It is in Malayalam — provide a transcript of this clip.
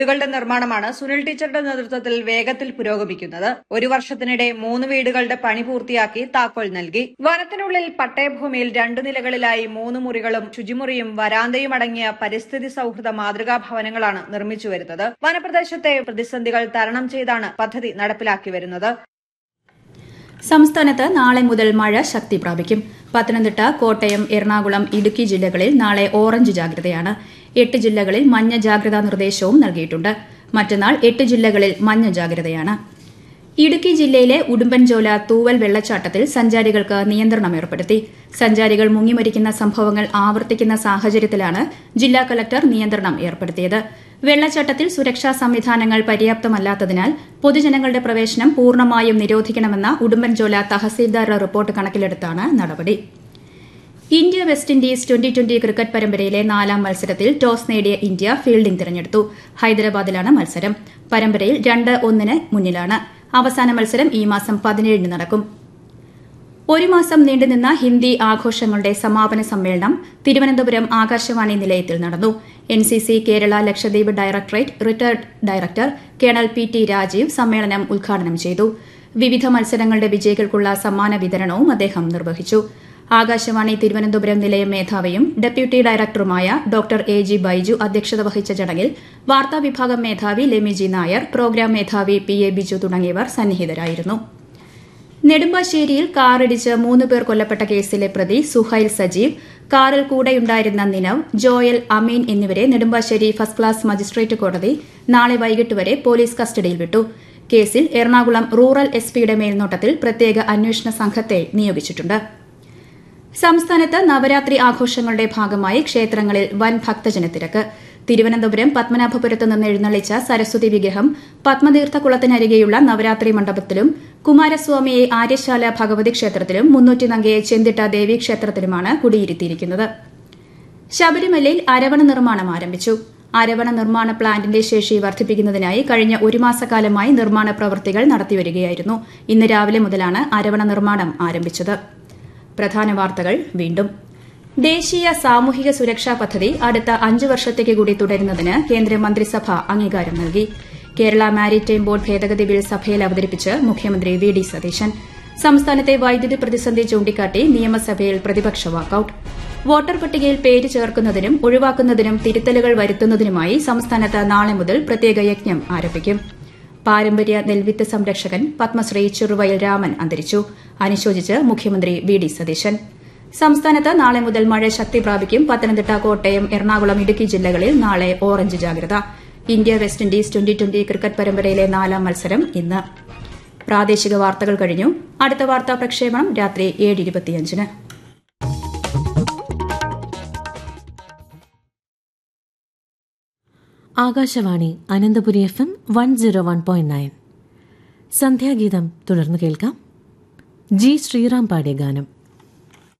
വീടുകളുടെ നിർമ്മാണമാണ് സുനിൽ ടീച്ചറുടെ നേതൃത്വത്തിൽ വേഗത്തിൽ പുരോഗമിക്കുന്നത് ഒരു വർഷത്തിനിടെ മൂന്ന് വീടുകളുടെ പണി പൂർത്തിയാക്കി താക്കോൽ നൽകി വനത്തിനുള്ളിൽ പട്ടയഭൂമിയിൽ രണ്ടു നിലകളിലായി മൂന്ന് മുറികളും ശുചിമുറിയും വരാന്തയും അടങ്ങിയ പരിസ്ഥിതി സൌഹൃദ മാതൃകാ ഭവനങ്ങളാണ് നിർമ്മിച്ചു വരുന്നത് വനപ്രദേശത്തെ പ്രതിസന്ധികൾ തരണം ചെയ്താണ് പദ്ധതി നടപ്പിലാക്കി വരുന്നത് സംസ്ഥാനത്ത് നാളെ മുതൽ മഴ ശക്തി പ്രാപിക്കും പത്തനംതിട്ട കോട്ടയം എറണാകുളം ഇടുക്കി ജില്ലകളിൽ നാളെ ഓറഞ്ച് ജാഗ്രതയാണ് എട്ട് ജില്ലകളിൽ മഞ്ഞ ജാഗ്രതാ നിർദ്ദേശവും നൽകിയിട്ടുണ്ട് മറ്റന്നാൾ എട്ട് ജില്ലകളിൽ മഞ്ഞ ജാഗ്രതയാണ് ഇടുക്കി ജില്ലയിലെ ഉടുമ്പൻചോല തൂവൽ വെള്ളച്ചാട്ടത്തിൽ സഞ്ചാരികൾക്ക് നിയന്ത്രണം ഏർപ്പെടുത്തി സഞ്ചാരികൾ മുങ്ങിമരിക്കുന്ന സംഭവങ്ങൾ ആവർത്തിക്കുന്ന സാഹചര്യത്തിലാണ് ജില്ലാ കലക്ടർ നിയന്ത്രണം ഏർപ്പെടുത്തിയത് വെള്ളച്ചാട്ടത്തിൽ സുരക്ഷാ സംവിധാനങ്ങൾ പര്യാപ്തമല്ലാത്തതിനാൽ പൊതുജനങ്ങളുടെ പ്രവേശനം പൂർണ്ണമായും നിരോധിക്കണമെന്ന ഉടുമ്പൻചോല തഹസീൽദാരുടെ റിപ്പോർട്ട് കണക്കിലെടുത്താണ് നടപടി India West Indies twenty twenty cricket പരമ്പരയിലെ നാലാം മത്സരത്തിൽ ടോസ് നേടിയ ഇന്ത്യ ഫീൽഡിംഗ് തിരഞ്ഞെടുത്തു ഹൈദരാബാദിലാണ് മത്സരം പരമ്പരയിൽ രണ്ട് ഒന്നിന് മുന്നിലാണ് അവസാന മത്സരം ഈ മാസം പതിനേഴിന് നടക്കും ഒരു മാസം നീണ്ടുനിന്ന ഹിന്ദി ആഘോഷങ്ങളുടെ സമാപന സമ്മേളനം തിരുവനന്തപുരം ആകാശവാണി നിലയത്തിൽ നടന്നു N C C Kerala Lakshadweep directorate retired director colonel P T Rajeev സമ്മേളനം ഉദ്ഘാടനം ചെയ്തു വിവിധ മത്സരങ്ങളുടെ വിജയികൾക്കുള്ള സമ്മാന വിതരണവും അദ്ദേഹം നിർവഹിച്ചു ആകാശവാണി തിരുവനന്തപുരം നിലയം മേധാവിയും ഡെപ്യൂട്ടി ഡയറക്ടറുമായ ഡോക്ടർ എ ജി ബൈജു അധ്യക്ഷത വഹിച്ച ചടങ്ങിൽ വാർത്താവിഭാഗം മേധാവി ലെമിജി നായർ പ്രോഗ്രാം മേധാവി പി എ ബിജു തുടങ്ങിയവർ സന്നിഹിതരായിരുന്നു നെടുമ്പാശ്ശേരിയിൽ കാറിടിച്ച് മൂന്ന് പേർ കൊല്ലപ്പെട്ട കേസിലെ പ്രതി സുഹൈൽ സജീവ് കാറിൽ കൂടെയുണ്ടായിരുന്ന നിനവ് ജോയൽ അമീൻ എന്നിവരെ നെടുമ്പാശ്ശേരി ഫസ്റ്റ് ക്ലാസ് മജിസ്ട്രേറ്റ് കോടതി നാളെ വൈകിട്ട് വരെ പോലീസ് കസ്റ്റഡിയിൽ വിട്ടു കേസിൽ എറണാകുളം റൂറൽ എസ് പിയുടെ മേൽനോട്ടത്തിൽ പ്രത്യേക അന്വേഷണ സംഘത്തെ നിയോഗിച്ചിട്ടുണ്ട് സംസ്ഥാനത്ത് നവരാത്രി ആഘോഷങ്ങളുടെ ഭാഗമായി ക്ഷേത്രങ്ങളിൽ വൻ ഭക്തജന തിരക്ക് തിരുവനന്തപുരം പത്മനാഭപുരത്ത് നിന്ന് എഴുന്നള്ളിച്ച സരസ്വതി വിഗ്രഹം പത്മതീർത്ഥക്കുളത്തിനരികെയുള്ള നവരാത്രി മണ്ഡപത്തിലും കുമാരസ്വാമിയെ ആര്യശാല ഭഗവതി ക്ഷേത്രത്തിലും മുന്നൂറ്റി നങ്കയെ ചെന്തിട്ട ദേവീ ക്ഷേത്രത്തിലുമാണ് കുടിയിരുത്തിയിരിക്കുന്നത് ശബരിമലയിൽ അരവണ നിർമ്മാണം ആരംഭിച്ചു അരവണ നിർമ്മാണ പ്ലാന്റിന്റെ ശേഷി വർദ്ധിപ്പിക്കുന്നതിനായി കഴിഞ്ഞ ഒരു മാസക്കാലമായി നിർമ്മാണ പ്രവൃത്തികൾ നടത്തിവരികയായിരുന്നു ഇന്ന് രാവിലെ മുതലാണ് അരവണ നിർമ്മാണം ആരംഭിച്ചത് പ്രധാന വാർത്തകൾ വീണ്ടും ദേശീയ സാമൂഹിക സുരക്ഷാ പദ്ധതി അടുത്ത അഞ്ച് വർഷത്തേക്ക് കൂടി തുടരുന്നതിന് കേന്ദ്ര മന്ത്രിസഭ അംഗീകാരം നൽകി കേരള മാരിടൈം ബോർഡ് ഭേദഗതി ബിൽ സഭയിൽ അവതരിപ്പിച്ച് മുഖ്യമന്ത്രി വി ഡി സതീശൻ സംസ്ഥാനത്തെ വൈദ്യുതി പ്രതിസന്ധി ചൂണ്ടിക്കാട്ടി നിയമസഭയിൽ പ്രതിപക്ഷ വാക്കൌട്ട് വോട്ടർ പട്ടികയിൽ പേര് ചേർക്കുന്നതിനും ഒഴിവാക്കുന്നതിനും തിരുത്തലുകൾ വരുത്തുന്നതിനുമായി സംസ്ഥാനത്ത് നാളെ മുതൽ പ്രത്യേക യജ്ഞം ആരംഭിക്കും പാരമ്പര്യ നെൽവിത്ത് സംരക്ഷകൻ പത്മശ്രീ ചെറുവയൽ രാമൻ അന്തരിച്ചു അനുശോചിച്ച് മുഖ്യമന്ത്രി വി ഡി സതീശൻ സംസ്ഥാനത്ത് നാളെ മുതൽ മഴ ശക്തി പ്രാപിക്കും പത്തനംതിട്ട കോട്ടയം എറണാകുളം ഇടുക്കി ജില്ലകളിൽ നാളെ ഓറഞ്ച് ജാഗ്രത India West Indies twenty twenty cricket പരമ്പരയിലെ നാലാം മത്സരം ഇന്ന് പ്രാദേശിക വാർത്തകൾ കഴിഞ്ഞു അടുത്ത വാർത്താ പ്രക്ഷേപണം രാത്രി ഏഴ് ഇരുപത്തിയഞ്ചിന് Akashvani Ananthapuri F M one zero one point nine സന്ധ്യാഗീതം തുടർന്ന് കേൾക്കാം ജി ശ്രീറാം പാടിയ ഗാനം